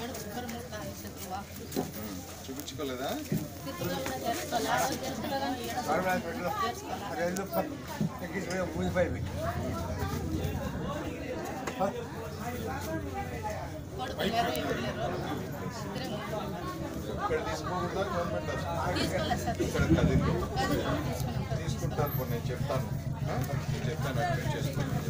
చూపించుకోలేదా ఊరిపోయి పెట్టి ఇక్కడ తీసుకోకూడదా government hospital ఇక్కడ కదిలి తీసుకుంటాను కొన్ని నేను చెప్తాను ఆ? నేను చెప్తాను అడ్మిట్ చేసుకోండి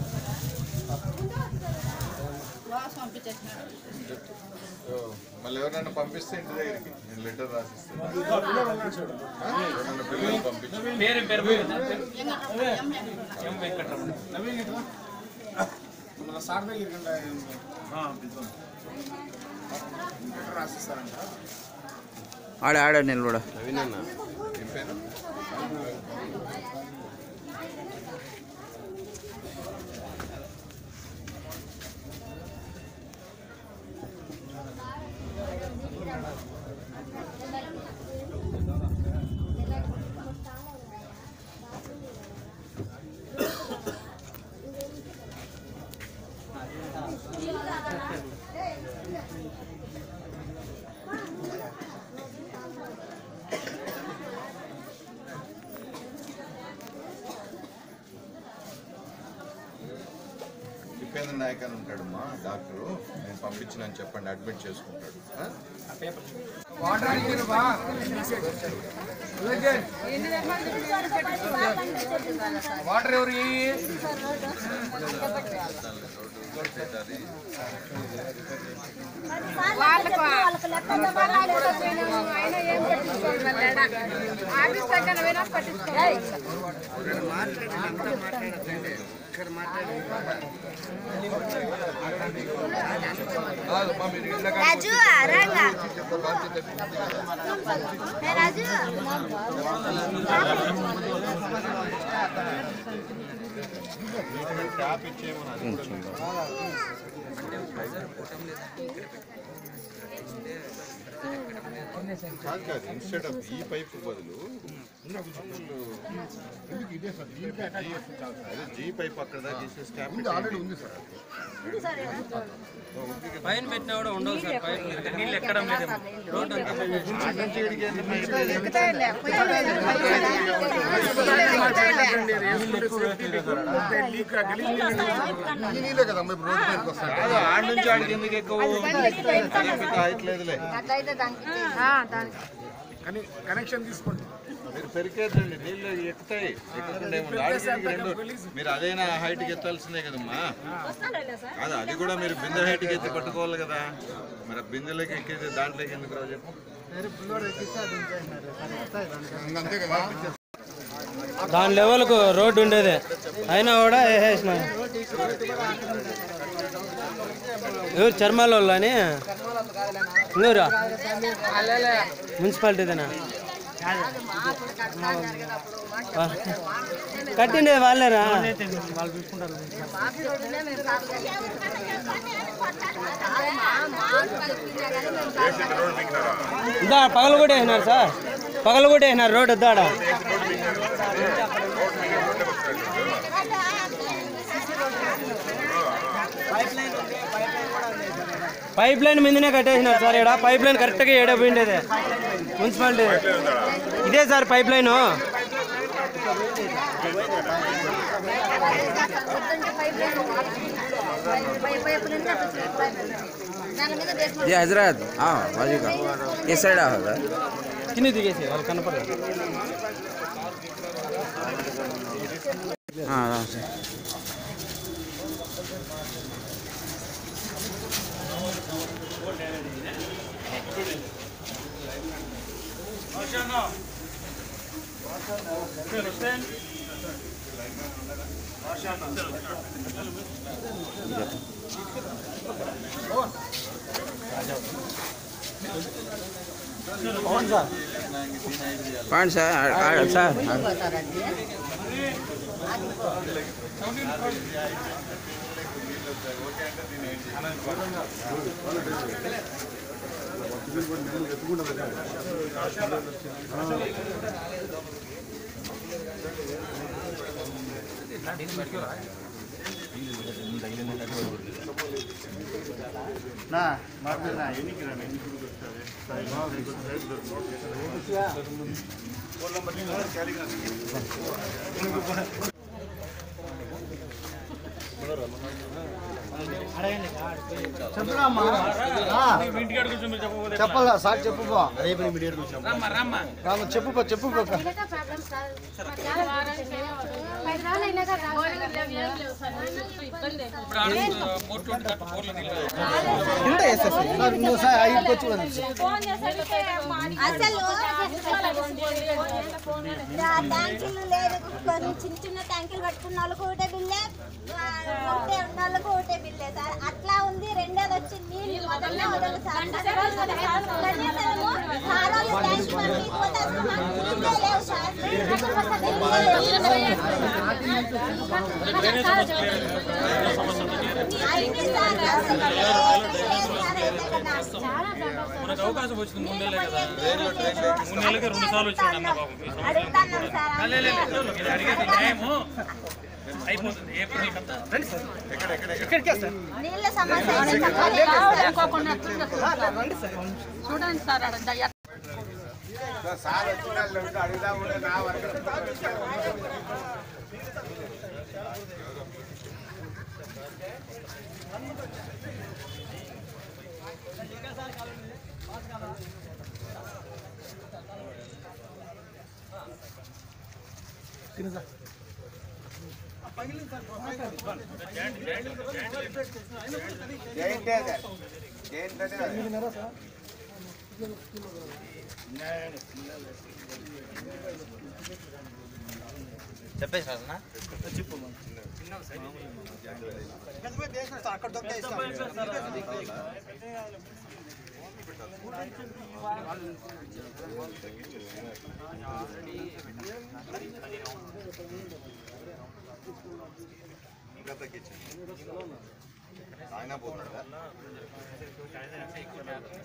చెప్తా. ఓ, మళ్ళీ ఎవరైనా పంపిస్తే ఇంటి దగ్గరికి నేను లెటర్ రాసిస్తాను ఆ? ఎవరైనా పిల్లలు పంపించి పేరు పేరు ఎం వెంకటరమణ మన సార్ దగ్గర రాసిస్తారంట ఆడ ఆడ నిలబడ ఏం పేరు ఉపేంద్ర నాయక్ అని ఉంటాడు మా డాక్టరు నేను పంపించినాను చెప్పండి అడ్మిట్ చేసుకుంటాడు ఆ? వాటర్ ఎవరు వాళ్ళకు వాళ్ళకు లెక్క అయినా ఏం పట్టించుకోగలడా ఆఫీస్ దగ్గర పోయినా పట్టించుకోవాలి రాజు రంగా రాజు ట్యాప్ ఇచ్చేయమని అది కూడా లేదు. కాదు కాదు ఇన్స్టెడ్ ఆఫ్ ఈ పైప్ బదులు అదే జీ పైప్ అక్కడ దాకా తీసేసి ట్యాప్ ఆల్రెడీ ఉంది సార్ పైన పెట్టినా కూడా ఉండవు సార్ పైన నీళ్ళు ఎక్కడం లేదు రోడ్ అంతా కాదు ఆడ నుంచి ఆడికి ఎందుకు ఎక్కువ హైట్ లేదులే అట్లయితే దానికి కానీ కనెక్షన్ తీసుకోండి మీరు పెరికేదండి నీళ్ళు ఎక్కుతాయి ఎక్కుతుండే ఏముంది. ఆడికి ఈడికి రెండు మీరు అదైనా హైట్కి ఎత్తాల్సిందే కదమ్మా కాదు అది కూడా మీరు బిందె హైట్కి ఎత్తి పట్టుకోవాలి కదా మరి ఆ బిందెలోకి ఎక్కేది దాంట్లోకి ఎందుకు రావు చెప్పు దాని లెవెల్కు రోడ్డు ఉండేది అయినా కూడా వేసేసిన ఎవరు చర్మాల వాళ్ళు అని ఇంగూరా మున్సిపాలిటీదేనా కట్టిండే వాళ్ళేరా వాళ్ళు చూసుకుంటారు ఇదా పగలు కూడా వేసినారు సార్ పగలు కూడా వేసినారు రోడ్ వద్దాడ పైప్ లైన్ మీదనే కట్టేసినారు సార్ ఇక్కడ పైప్ లైన్ కరెక్ట్గా ఏడ పోయిండేది మున్సిపాలిటీ ఇదే సార్ పైప్ లైన్ దాని మీద బేస్ ये हजरत हाँ बाजू का ये साइड आ हजरत కింద దిగేసి వాళ్ళు కనపడదు हाँ आराम से पाँच सर आ- आ- सर చెప్పాలా సార్ చెప్పు పో. రామ్మ, చెప్పు పో, చెప్పు పో. కింద వేసేసి. సార్, ఇంకోసారి ఐదుకి వచ్చి వదిలేసి. అసలు ఆ ట్యాంకులు లేదు కొన్ని చిన్న చిన్న ట్యాంకులు పట్టుకున్న వాళ్ళకి ఒకటే బిల్లే ఆ, ఒకటే ఉన్న వాళ్ళకి ఒకటే బిల్లే సార్ అట్లా ఉంది రెండోది వచ్చి నీళ్ళు మొదలనే వదలదు సార్ కనీసము కాలువలు ట్యాంక్ పంపించకపోతే అసలు మాకు నీళ్ళే లేవు సార్ అయింది సార్ అసలు ఏమీ లేదు సార్ అయితే కదా. మనకు అవకాశం వచ్చింది మూడు నెలలే కదా మూడు మూడు నెలలకి రెండు సార్లు వచ్చింది అన్న బాబు మీ సమస్య అడుగుతాను సార్ లే, లే, లే, ఇది అడిగేది న్యాయము అయిపోతుంది ఏప్రిల్ కంతా ఇక్కడికే సార్ నీళ్ళ సమస్య అయితే తప్పలేదు సార్. చూడండి సార్ సార్ వచ్చిన అడుగుదా ఉండే నా వరకు జయంతి అదే జయంతి అదే ఇంకా తగ్గించండి ఆయన పోతున్నాడా